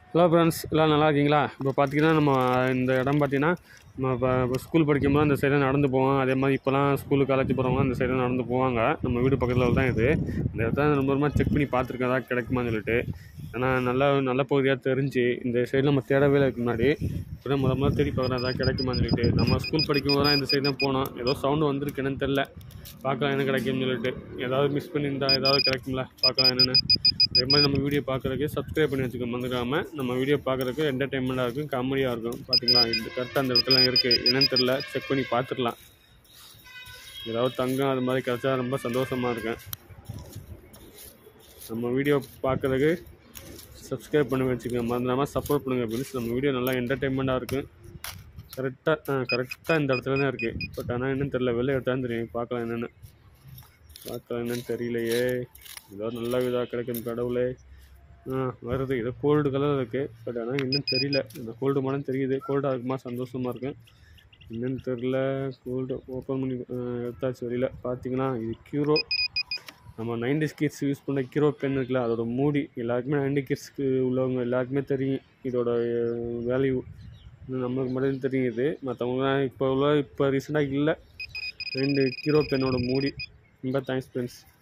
hello friends எல்லாம் நல்லா இருக்கீங்களா இப்போ பார்த்தீங்கன்னா நம்ம இந்த இடம் பார்த்தீங்கன்னா நம்ம இப்போ இப்போ ஸ்கூல் படிக்கும்போது அந்த சைடாக நடந்து போவோம் அதே மாதிரி இப்போலாம் ஸ்கூலு காலேஜ் போகிறவங்க அந்த சைடாக நடந்து போவாங்க நம்ம வீடு பக்கத்தில் தான் இது இந்த இடத்த ரொம்ப ரொம்ப செக் பண்ணி பார்த்துருக்கேன் ஏதாவது கிடைக்குமான்னு சொல்லிட்டு ஏன்னா நல்ல நல்ல பகுதியாக தெரிஞ்சு இந்த சைடு நம்ம தேடவே இல்லை இதுக்கு முன்னாடி இப்போ முத முதல்ல தேடி பார்க்குறேன் ஏதாவது கிடைக்குமான்னு சொல்லிட்டு நம்ம ஸ்கூல் படிக்கும்போது தான் இந்த சைடு தான் போனோம் ஏதோ சவுண்டு வந்திருக்கு என்னன்னு தெரில பார்க்கலாம் என்ன கிடைக்கும்னு சொல்லிட்டு ஏதாவது மிஸ் பண்ணியிருந்தா ஏதாவது கிடைக்கும்ல பார்க்கலாம் என்னென்னு அதே மாதிரி நம்ம வீடியோ பார்க்குறதுக்கு சப்ஸ்கிரைப் பண்ணி வச்சுக்க மறந்துடாமல் நம்ம வீடியோ பார்க்குறதுக்கு என்டர்டைன்மெண்ட்டாக இருக்கும் காமெடியாக இருக்கும் பார்த்தீங்களா இந்த கரெக்டாக அந்த இடத்துல இருக்குது என்னன்னு தெரில செக் பண்ணி பார்த்துக்கலாம் ஏதாவது தங்கம் அது மாதிரி கிடச்சா ரொம்ப சந்தோஷமாக இருக்கேன் நம்ம வீடியோ பார்க்குறதுக்கு சப்ஸ்கிரைப் பண்ணி வச்சுக்க மறந்துடாமல் சப்போர்ட் பண்ணுங்கள் ஃப்ரெண்ட்ஸ் நம்ம வீடியோ நல்லா என்டர்டைன்மெண்ட்டாக இருக்கும் கரெக்டாக ஆ கரெக்டாக இந்த இடத்துல தான் இருக்குது பட் ஆனால் என்னன்னு தெரில வெளில எடுத்தாலும் தெரியும் பார்க்கலாம் என்னென்னு பார்க்கலாம் என்னன்னு தெரியலையே ஏதோ நல்ல இதாக கிடைக்கும் கடவுளே ஆ வருது ஏதோ கோல்டு கலர் இருக்குது பட் ஆனால் இன்னும் தெரியல இந்த கோல்டு மனம் தெரியுது கோல்டாக இருக்குமா சந்தோஷமாக இருக்கும் என்னன்னு தெரில கோல்டு ஓப்பன் பண்ணி ஆ, எடுத்தாச்சு வெளியில் பார்த்தீங்கன்னா இது கியூரோ நம்ம நைன்டி கிட்ஸ் யூஸ் பண்ண கியூரோ பென் இருக்குல்ல அதோட மூடி எல்லாருக்குமே நைன்டி கிட்ஸ்க்கு உள்ளவங்க எல்லாருக்குமே தெரியும் இதோட வேல்யூ நம்மளுக்கு மட்டும் தெரியும் இது மற்றவங்களாம் இப்போ உள்ள இப்போ ரீசெண்டாக இல்லை ரெண்டு கியூரோ பென்னோட மூடி ரொம்ப தேங்க்ஸ் ஃப்ரெண்ட்ஸ்